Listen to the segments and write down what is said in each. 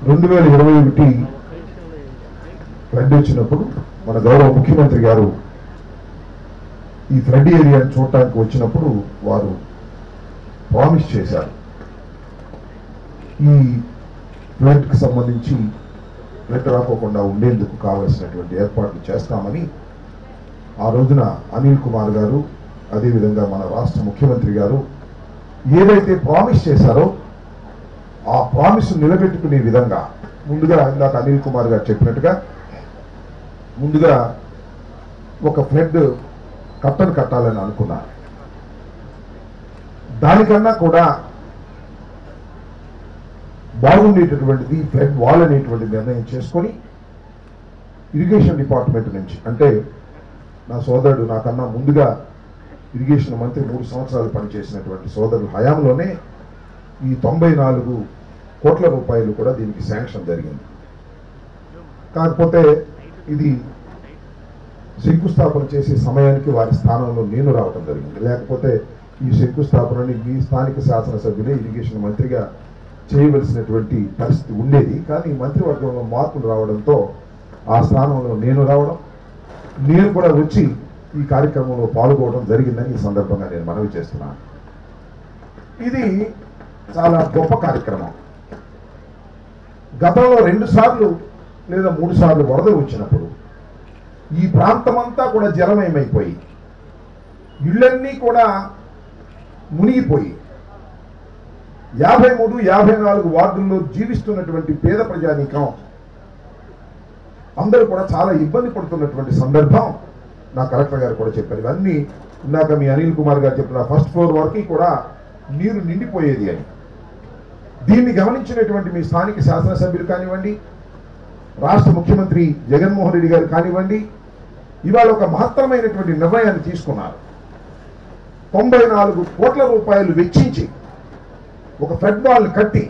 రెండు వేల ఇరవై ఒకటి ఫ్లడ్ వచ్చినప్పుడు మన గౌరవ ముఖ్యమంత్రి గారు ఈ ఫ్లడ్ ఏరియాని చూడటానికి వచ్చినప్పుడు వారు ప్రామిస్ చేశారు ఈ ఫ్లడ్కి సంబంధించి ఫ్లడ్ రాకోకుండా ఉండేందుకు కావలసినటువంటి ఏర్పాట్లు చేస్తామని ఆ రోజున అనిల్ కుమార్ గారు అదేవిధంగా మన రాష్ట్ర ముఖ్యమంత్రి గారు ఏదైతే ప్రామిస్ చేశారో ఆ ప్రామిస్ నిలబెట్టుకునే విధంగా ముందుగా ఇందాక అనిల్ కుమార్ గారు చెప్పినట్టుగా ముందుగా ఒక ఫ్లడ్ కట్టను కట్టాలని అనుకున్నారు దానికన్నా కూడా బాగుండేటటువంటిది ఫ్లడ్ వాల్ అనేటువంటి నిర్ణయం చేసుకొని ఇరిగేషన్ డిపార్ట్మెంట్ నుంచి అంటే నా సోదరుడు నాకన్నా ముందుగా ఇరిగేషన్ మంత్రి మూడు సంవత్సరాలు పనిచేసినటువంటి సోదరుడు హయాంలోనే ఈ తొంభై నాలుగు కోట్ల రూపాయలు కూడా దీనికి శాంక్షన్ జరిగింది కాకపోతే ఇది శంకుస్థాపన చేసే సమయానికి వారి స్థానంలో నేను రావడం జరిగింది లేకపోతే ఈ శంకుస్థాపనని మీ స్థానిక శాసనసభ్యులే ఇరిగేషన్ మంత్రిగా చేయవలసినటువంటి పరిస్థితి ఉండేది కానీ మంత్రివర్గంలో మార్పులు రావడంతో ఆ స్థానంలో నేను రావడం నేను కూడా వచ్చి ఈ కార్యక్రమంలో పాల్గొనడం జరిగిందని ఈ సందర్భంగా నేను మనవి చేస్తున్నాను ఇది చాలా గొప్ప కార్యక్రమం గతంలో రెండు సార్లు లేదా మూడు సార్లు వరదలు వచ్చినప్పుడు ఈ ప్రాంతమంతా కూడా జలమయమైపోయి ఇళ్ళన్నీ కూడా మునిగిపోయి యాభై మూడు యాభై నాలుగు వార్డుల్లో జీవిస్తున్నటువంటి పేద ప్రజానీకం అందరూ కూడా చాలా ఇబ్బంది పడుతున్నటువంటి సందర్భం నా కలెక్టర్ గారు కూడా చెప్పారు ఇవన్నీ ఇందాక మీ అనిల్ కుమార్ గారు చెప్పిన ఫస్ట్ ఫ్లోర్ వరకు కూడా నీరు నిండిపోయేది అని దీన్ని గమనించినటువంటి మీ స్థానిక శాసనసభ్యులు కానివ్వండి రాష్ట్ర ముఖ్యమంత్రి జగన్మోహన్ రెడ్డి గారు కానివ్వండి ఇవాళ ఒక మహత్తరమైనటువంటి నిర్ణయాన్ని తీసుకున్నారు తొంభై నాలుగు కోట్ల రూపాయలు వెచ్చించి ఒక ఫెడ్ బాల్ కట్టి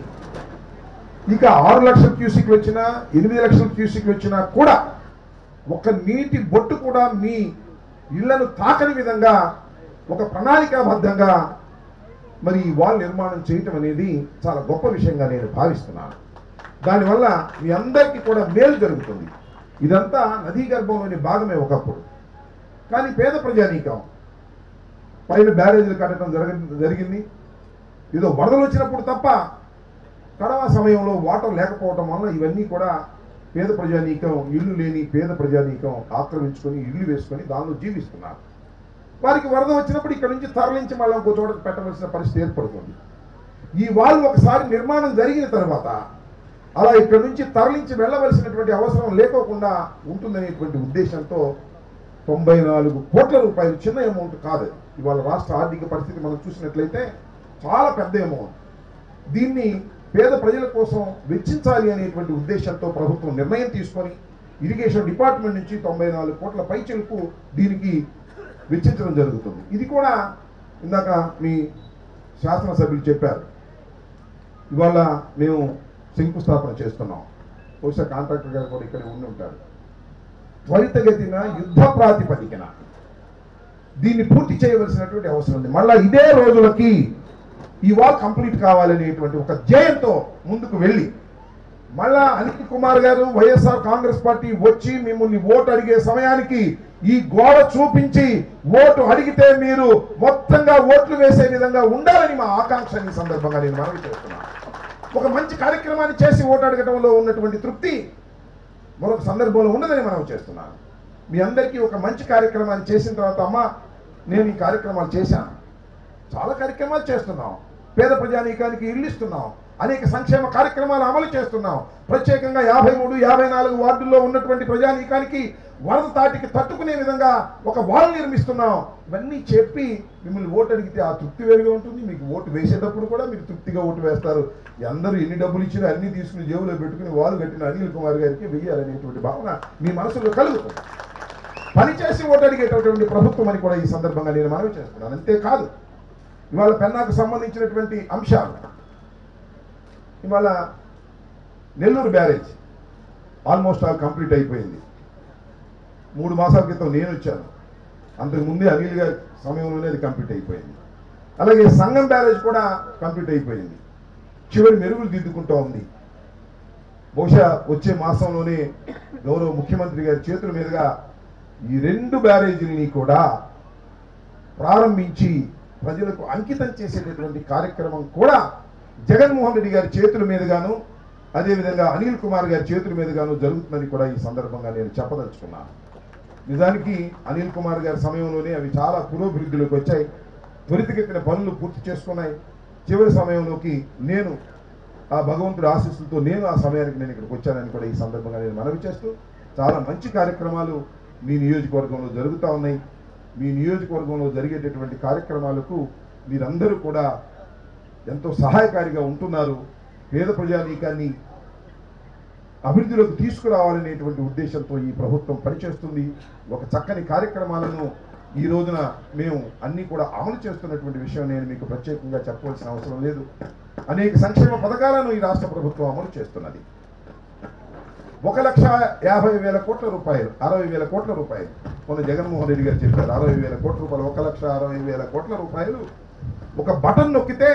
ఇక ఆరు లక్షల క్యూసిక్లు వచ్చినా ఎనిమిది లక్షల క్యూసిక్లు వచ్చినా కూడా ఒక నీటి బొట్టు కూడా మీ ఇళ్లను తాకని విధంగా ఒక ప్రణాళికాబద్ధంగా మరి ఈ వాల్ నిర్మాణం చేయటం అనేది చాలా గొప్ప విషయంగా నేను భావిస్తున్నాను దానివల్ల మీ అందరికీ కూడా మేలు జరుగుతుంది ఇదంతా నదీ గర్భంలోని భాగమే ఒకప్పుడు కానీ పేద ప్రజానీకం పైన బ్యారేజీలు కట్టడం జరగ జరిగింది ఏదో వరదలు వచ్చినప్పుడు తప్ప కడవ సమయంలో వాటర్ లేకపోవటం వల్ల ఇవన్నీ కూడా పేద ప్రజానీకం ఇల్లు లేని పేద ప్రజానీకం ఆక్రమించుకొని ఇల్లు వేసుకొని దానిలో జీవిస్తున్నారు వారికి వరద వచ్చినప్పుడు ఇక్కడ నుంచి తరలించి మళ్ళీ ఇంకో చోట పెట్టవలసిన పరిస్థితి ఏర్పడుతుంది ఈ వాళ్ళు ఒకసారి నిర్మాణం జరిగిన తర్వాత అలా ఇక్కడ నుంచి తరలించి వెళ్ళవలసినటువంటి అవసరం లేకోకుండా ఉంటుందనేటువంటి ఉద్దేశంతో తొంభై నాలుగు కోట్ల రూపాయలు చిన్న అమౌంట్ కాదు ఇవాళ రాష్ట్ర ఆర్థిక పరిస్థితి మనం చూసినట్లయితే చాలా పెద్ద అమౌంట్ దీన్ని పేద ప్రజల కోసం వెచ్చించాలి అనేటువంటి ఉద్దేశంతో ప్రభుత్వం నిర్ణయం తీసుకొని ఇరిగేషన్ డిపార్ట్మెంట్ నుంచి తొంభై నాలుగు కోట్ల పైచలకు దీనికి వెచ్చించడం జరుగుతుంది ఇది కూడా ఇందాక మీ శాసనసభ్యులు చెప్పారు ఇవాళ మేము శంకుస్థాపన చేస్తున్నాం బహుశా కాంట్రాక్టర్ గారు కూడా ఇక్కడ ఉండి ఉంటారు త్వరితగతిన యుద్ధ ప్రాతిపదికన దీన్ని పూర్తి చేయవలసినటువంటి అవసరం ఉంది మళ్ళా ఇదే రోజులకి ఈ వాల్ కంప్లీట్ కావాలనేటువంటి ఒక జయంతో ముందుకు వెళ్ళి మళ్ళా అనిల్ కుమార్ గారు వైఎస్ఆర్ కాంగ్రెస్ పార్టీ వచ్చి మిమ్మల్ని ఓటు అడిగే సమయానికి ఈ గోడ చూపించి ఓటు అడిగితే మీరు మొత్తంగా ఓట్లు వేసే విధంగా ఉండాలని మా ఆకాంక్ష ఈ సందర్భంగా నేను మనవి చేస్తున్నాను ఒక మంచి కార్యక్రమాన్ని చేసి ఓటు అడగటంలో ఉన్నటువంటి తృప్తి మరొక సందర్భంలో ఉన్నదని మనం చేస్తున్నాను మీ అందరికీ ఒక మంచి కార్యక్రమాన్ని చేసిన తర్వాత అమ్మ నేను ఈ కార్యక్రమాలు చేశాను చాలా కార్యక్రమాలు చేస్తున్నాం పేద ప్రజానీకానికి ఇల్లు ఇస్తున్నాం అనేక సంక్షేమ కార్యక్రమాలు అమలు చేస్తున్నాం ప్రత్యేకంగా యాభై మూడు యాభై నాలుగు వార్డుల్లో ఉన్నటువంటి ప్రజానీకానికి వరద తాటికి తట్టుకునే విధంగా ఒక వాల్ నిర్మిస్తున్నాం ఇవన్నీ చెప్పి మిమ్మల్ని ఓటు అడిగితే ఆ తృప్తి వేరుగా ఉంటుంది మీకు ఓటు వేసేటప్పుడు కూడా మీరు తృప్తిగా ఓటు వేస్తారు అందరూ ఎన్ని డబ్బులు ఇచ్చినా అన్ని తీసుకుని జేబులో పెట్టుకుని వాళ్ళు కట్టిన అనిల్ కుమార్ గారికి వెయ్యాలనేటువంటి భావన మీ మనసులో కలుగుతుంది పనిచేసి ఓటు అడిగేటటువంటి ప్రభుత్వం అని కూడా ఈ సందర్భంగా నేను మనవి చేస్తున్నాను అంతేకాదు ఇవాళ పెన్నాకు సంబంధించినటువంటి అంశాలు ఇవాళ Nellore barrage almost all complete అయిపోయింది మూడు మాసాల క్రితం నేను వచ్చాను అంతకు ముందే అనిల్ గారి సమయంలోనే అది కంప్లీట్ అయిపోయింది అలాగే సంగం బ్యారేజ్ కూడా కంప్లీట్ అయిపోయింది చివరి మెరుగులు దిద్దుకుంటూ ఉంది బహుశా వచ్చే మాసంలోనే గౌరవ ముఖ్యమంత్రి గారి చేతుల మీదుగా ఈ రెండు బ్యారేజీలని కూడా ప్రారంభించి ప్రజలకు అంకితం చేసేటటువంటి కార్యక్రమం కూడా జగన్మోహన్ రెడ్డి గారి చేతుల మీదుగాను అదేవిధంగా అనిల్ కుమార్ గారి చేతుల మీదుగాను జరుగుతుందని కూడా ఈ సందర్భంగా నేను చెప్పదలుచుకున్నాను నిజానికి అనిల్ కుమార్ గారి సమయంలోనే అవి చాలా పురోభివృద్ధిలోకి వచ్చాయి త్వరితగతిన పనులు పూర్తి చేసుకున్నాయి చివరి సమయంలోకి నేను ఆ భగవంతుడి ఆశీస్సులతో నేను ఆ సమయానికి నేను ఇక్కడికి వచ్చానని కూడా ఈ సందర్భంగా నేను మనవి చేస్తూ చాలా మంచి కార్యక్రమాలు మీ నియోజకవర్గంలో జరుగుతూ ఉన్నాయి మీ నియోజకవర్గంలో జరిగేటటువంటి కార్యక్రమాలకు మీరందరూ కూడా ఎంతో సహాయకారిగా ఉంటున్నారు పేద ప్రజానీకాన్ని అభివృద్ధిలోకి తీసుకురావాలనేటువంటి ఉద్దేశంతో ఈ ప్రభుత్వం పనిచేస్తుంది ఒక చక్కని కార్యక్రమాలను ఈ రోజున మేము అన్ని కూడా అమలు చేస్తున్నటువంటి విషయం నేను మీకు ప్రత్యేకంగా చెప్పవలసిన అవసరం లేదు అనేక సంక్షేమ పథకాలను ఈ రాష్ట్ర ప్రభుత్వం అమలు చేస్తున్నది ఒక లక్ష యాభై వేల కోట్ల రూపాయలు అరవై వేల కోట్ల రూపాయలు మొన్న జగన్మోహన్ రెడ్డి గారు చెప్పారు అరవై వేల కోట్ల రూపాయలు ఒక లక్ష అరవై వేల కోట్ల రూపాయలు ఒక బటన్ నొక్కితే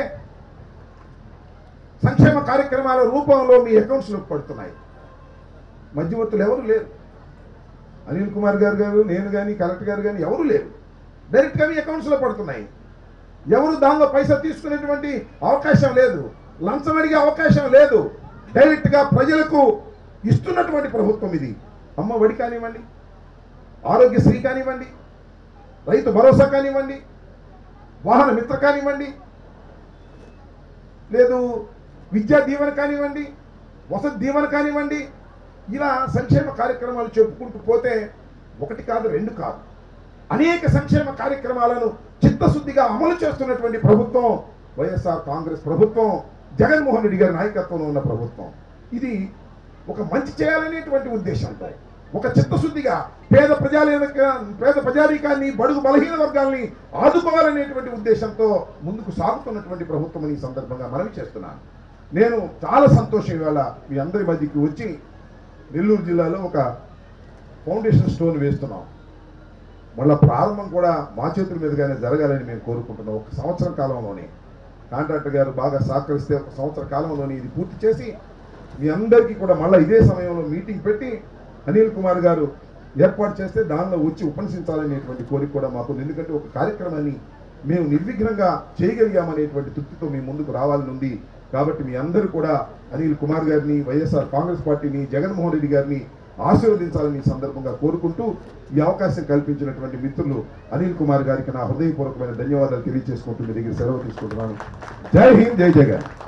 సంక్షేమ కార్యక్రమాల రూపంలో మీ అకౌంట్స్లోకి పడుతున్నాయి మధ్యవర్తులు ఎవరు లేరు అనిల్ కుమార్ గారు గారు నేను కానీ కలెక్టర్ గారు కానీ ఎవరు లేరు డైరెక్ట్గా మీ అకౌంట్స్లో పడుతున్నాయి ఎవరు దానిలో పైసా తీసుకునేటువంటి అవకాశం లేదు లంచం అడిగే అవకాశం లేదు డైరెక్ట్గా ప్రజలకు ఇస్తున్నటువంటి ప్రభుత్వం ఇది అమ్మ ఒడి కానివ్వండి ఆరోగ్యశ్రీ కానివ్వండి రైతు భరోసా కానివ్వండి వాహన మిత్ర కానివ్వండి లేదు విద్యా దీవెన కానివ్వండి వసతి దీవెన కానివ్వండి ఇలా సంక్షేమ కార్యక్రమాలు చెప్పుకుంటూ పోతే ఒకటి కాదు రెండు కాదు అనేక సంక్షేమ కార్యక్రమాలను చిత్తశుద్ధిగా అమలు చేస్తున్నటువంటి ప్రభుత్వం వైఎస్ఆర్ కాంగ్రెస్ ప్రభుత్వం జగన్మోహన్ రెడ్డి గారి నాయకత్వంలో ఉన్న ప్రభుత్వం ఇది ఒక మంచి చేయాలనేటువంటి ఉద్దేశంతో ఒక చిత్తశుద్ధిగా పేద ప్రజానిక పేద ప్రజానీకాన్ని బడుగు బలహీన వర్గాల్ని ఆదుకోవాలనేటువంటి ఉద్దేశంతో ముందుకు సాగుతున్నటువంటి ప్రభుత్వం ఈ సందర్భంగా మనవి చేస్తున్నాను నేను చాలా సంతోషం ఇవాళ మీ అందరి మధ్యకి వచ్చి నెల్లూరు జిల్లాలో ఒక ఫౌండేషన్ స్టోన్ వేస్తున్నాం మళ్ళీ ప్రారంభం కూడా మా చేతుల మీదుగానే జరగాలని మేము కోరుకుంటున్నాం ఒక సంవత్సరం కాలంలోనే కాంట్రాక్టర్ గారు బాగా సహకరిస్తే ఒక సంవత్సర కాలంలోనే ఇది పూర్తి చేసి మీ అందరికీ కూడా మళ్ళీ ఇదే సమయంలో మీటింగ్ పెట్టి అనిల్ కుమార్ గారు ఏర్పాటు చేస్తే దానిలో వచ్చి ఉపన్యసించాలనేటువంటి కోరిక కూడా మాకు ఉంది. ఎందుకంటే ఒక కార్యక్రమాన్ని మేము నిర్విఘ్నంగా చేయగలిగామనేటువంటి తృప్తితో మీ ముందుకు రావాలని ఉంది కాబట్టి మీ అందరూ కూడా అనిల్ కుమార్ గారిని వైఎస్ఆర్ కాంగ్రెస్ పార్టీని జగన్మోహన్ రెడ్డి గారిని ఆశీర్వదించాలని ఈ సందర్భంగా కోరుకుంటూ ఈ అవకాశం కల్పించినటువంటి మిత్రులు అనిల్ కుమార్ గారికి నా హృదయపూర్వకమైన ధన్యవాదాలు తెలియజేసుకుంటూ మీ దగ్గర సెలవు తీసుకుంటున్నాను జై హింద్ జై జగన్